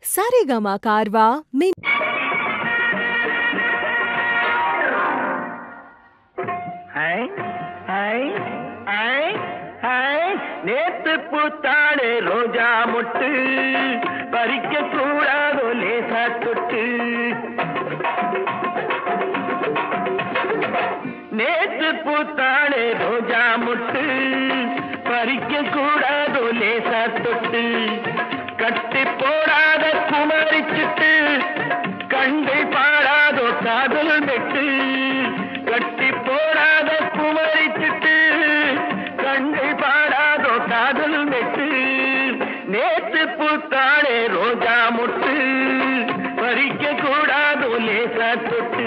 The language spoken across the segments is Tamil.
சரிகமா கார்வா மின் ஹை ஹை ஹை ஹை நேத்து பூத்தாளே ரோஜா மொட்டு பறிக்க கூடாதோ லேசா தொட்டு நேத்து பூத்தாளே ரோஜா மொட்டு பறிக்க கூடாதோ லேசா தொட்டு கட்டி போடாத குமரிச்சிட்டு கண்டு பாடாதோ காதல் மெட்டு கட்டி போடாத குமரிச்சிட்டு கண்டு பாடாதோ காதல் மெட்டு நேத்து பூத்தாளே ரோஜா மொட்டு பறிக்க கூடாதோ லேசா தொட்டு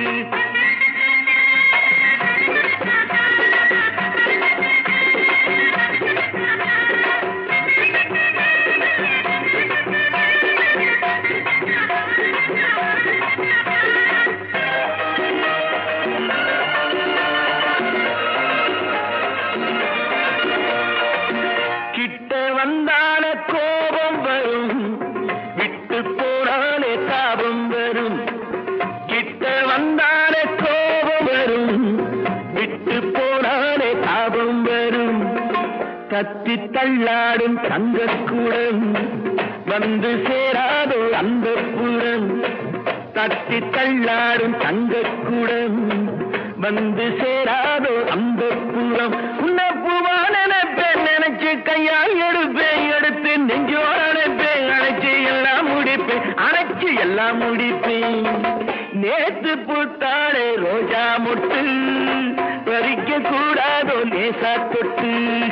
கிட்ட வந்தால கோபம் வரும் விட்டு போனாலே தாபம் வரும் கிட்ட வந்தாலே கோபம் வரும் விட்டு போனாலே தாபம் வரும் தத்தி தள்ளாடும் தங்கக்கூடம் வந்து சேராதோ அந்த புறம் தத்தி தள்ளாடும் தங்கக்கூடம் வந்து சேராதோ அந்த புறம் உன்ன பூவா நினைப்பேன் நினைச்சு கையால் எடுப்பேன் எடுத்து நெஞ்சோட அணைப்பேன் அணைச்சு எல்லாம் முடிப்பேன் அணைச்சு எல்லாம் முடிப்பேன் நேத்து பூத்தாளே ரோஜா முட்டு பறிக்க கூடாதோ லேசா தொட்டு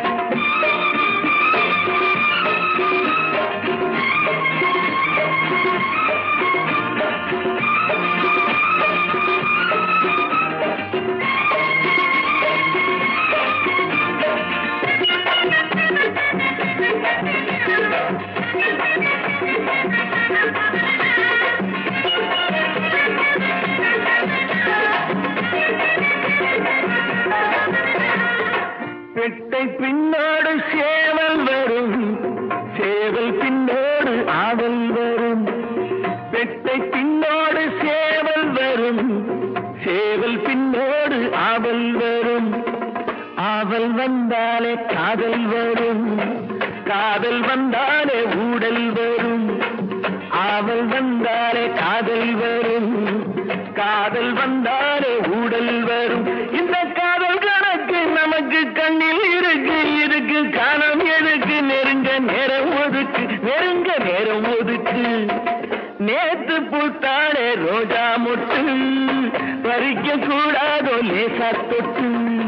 பெட்டை பின்னோடு சேவல் வரும் சேவல் பின்னோடு ஆவல் வரும் பெட்டை பின்னோடு சேவல் வரும் சேவல் பின்னோடு ஆவல் வரும் ஆவல் வந்தாலே காதல் வரும் காதல் வந்தாலே ஊடல் வரும் ஆவல் வந்தாலே காதல் வரும் காதல் வந்தாலே ஊடல் வரும் இந்த காதல் கணக்கு நமக்கு கண்ணில் இருக்கு இருக்கு காணம் எதுக்கு நெருங்க நேரம் ஒதுக்கு நெருங்க நேரம் ஒதுக்கு நேத்து பூத்தாளே ரோஜா முட்டு பறிக்க கூடாதோ லேசா தொட்டு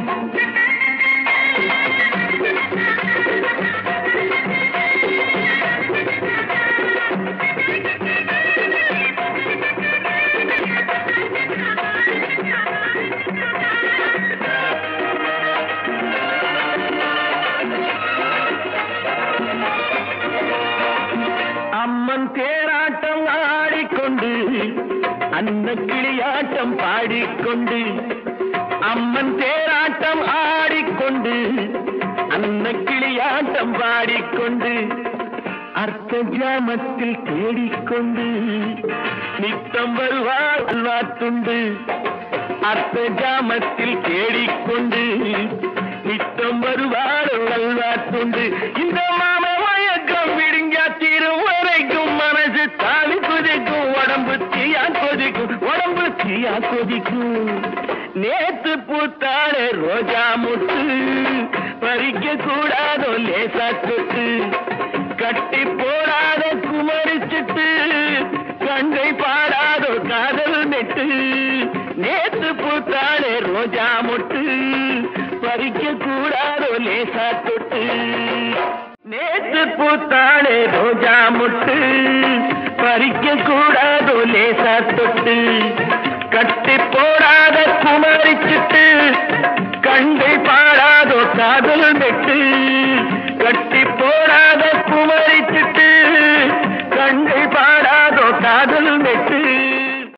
அம்மன் தேராட்டம் ஆடிக்கொண்டு அன்ன கிளியாட்டம் பாடிக்கொண்டு அம்மன் தேராட்டம் ஆடிக்கொண்டு அன்ன கிளியாட்டம் பாடிக்கொண்டு அர்த்த ஜாமத்தில் தேடிக்கொண்டு நித்தம் வருவாள் அல்வாத்துண்டு அர்த்த ஜாமத்தில் தேடிக்கொண்டு நித்தம் வருவாள் அல்வாத்துண்டு இந்த மாம மயக்கம் விடுங்கா தீரும் வரைக்கும் மனசு தாவி கொதிக்கும் உடம்பு தீயா கொதிக்கும் உடம்பு தீயா கொதிக்கும் நேத்து பூத்தாளே ரோஜா முட்டு பறிக்க கூடாதோ லேசா தொட்டு கட்டி போடாத குமரிச்சிட்டு கங்கை பாடாதோ காதல் நெட்டு நேத்து பூத்தாளே ரோஜா முட்டு பறிக்க கூடாதோ லேசா தொட்டு நேத்து பூத்தாளே ரோஜா முட்டு பறிக்க கூடாதோ லேசா தொட்டு கட்டி போடாத கும